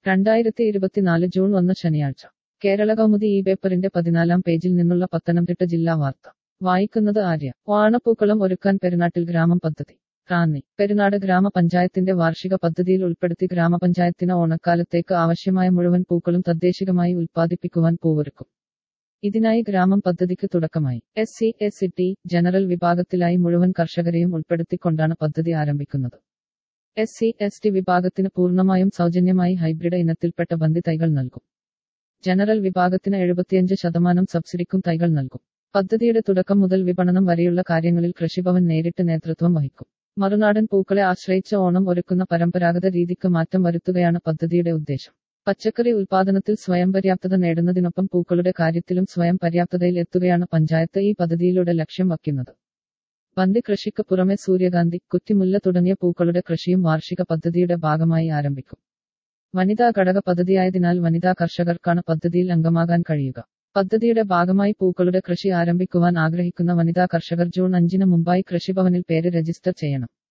രണ്ടായിരത്തി ഇരുപത്തിനാല് ജൂൺ ഒന്ന് ശനിയാഴ്ച കേരള കൗമുദി ഈ പേപ്പറിന്റെ പതിനാലാം പേജിൽ നിന്നുള്ള പത്തനംതിട്ട ജില്ലാ വാർത്ത വായിക്കുന്നത് ആര്യ വാണപ്പൂക്കളം ഒരുക്കാൻ പെരുന്നാട്ടിൽ ഗ്രാമം പദ്ധതി റാന്നി പെരുന്നാട് ഗ്രാമപഞ്ചായത്തിന്റെ വാർഷിക പദ്ധതിയിൽ ഉൾപ്പെടുത്തി ഗ്രാമപഞ്ചായത്തിന് ഓണക്കാലത്തേക്ക് ആവശ്യമായ മുഴുവൻ പൂക്കളും തദ്ദേശികമായി ഉൽപ്പാദിപ്പിക്കുവാൻ പൂവൊരുക്കും ഇതിനായി ഗ്രാമം പദ്ധതിക്ക് തുടക്കമായി S C S T general വിഭാഗത്തിലായി മുഴുവൻ കർഷകരെയും ഉൾപ്പെടുത്തിക്കൊണ്ടാണ് പദ്ധതി ആരംഭിക്കുന്നത് എസ് സി എസ് ടി വിഭാഗത്തിന് പൂർണ്ണമായും സൗജന്യമായി ഹൈബ്രിഡ് ഇനത്തിൽപ്പെട്ട ബന്ദി തൈകൾ നൽകും ജനറൽ വിഭാഗത്തിന് എഴുപത്തിയഞ്ച് ശതമാനം സബ്സിഡിക്കും തൈകൾ നൽകും പദ്ധതിയുടെ തുടക്കം മുതൽ വിപണനം വരെയുള്ള കാര്യങ്ങളിൽ കൃഷിഭവൻ നേരിട്ട് നേതൃത്വം വഹിക്കും മറുനാടൻ പൂക്കളെ ആശ്രയിച്ച് ഓണം ഒരുക്കുന്ന പരമ്പരാഗത രീതിക്ക് മാറ്റം വരുത്തുകയാണ് പദ്ധതിയുടെ ഉദ്ദേശം പച്ചക്കറി ഉൽപാദനത്തിൽ സ്വയം പര്യാപ്തത നേടുന്നതിനൊപ്പം പൂക്കളുടെ കാര്യത്തിലും സ്വയം പര്യാപ്തതയിൽ എത്തുകയാണ് പഞ്ചായത്ത് ഈ പദ്ധതിയിലൂടെ ലക്ഷ്യം വയ്ക്കുന്നത് ബന്ദി കൃഷിക്ക് പുറമെ സൂര്യകാന്തി കുറ്റിമുല്ല തുടങ്ങിയ പൂക്കളുടെ കൃഷിയും വാർഷിക പദ്ധതിയുടെ ഭാഗമായി ആരംഭിക്കും വനിതാ ഘടക പദ്ധതിയായതിനാൽ വനിതാ കർഷകർക്കാണ് പദ്ധതിയിൽ അംഗമാകാൻ കഴിയുക പദ്ധതിയുടെ ഭാഗമായി പൂക്കളുടെ കൃഷി ആരംഭിക്കുവാൻ ആഗ്രഹിക്കുന്ന വനിതാ കർഷകർ ജൂൺ അഞ്ചിന് മുമ്പായി കൃഷിഭവനിൽ പേര് രജിസ്റ്റർ ചെയ്യണം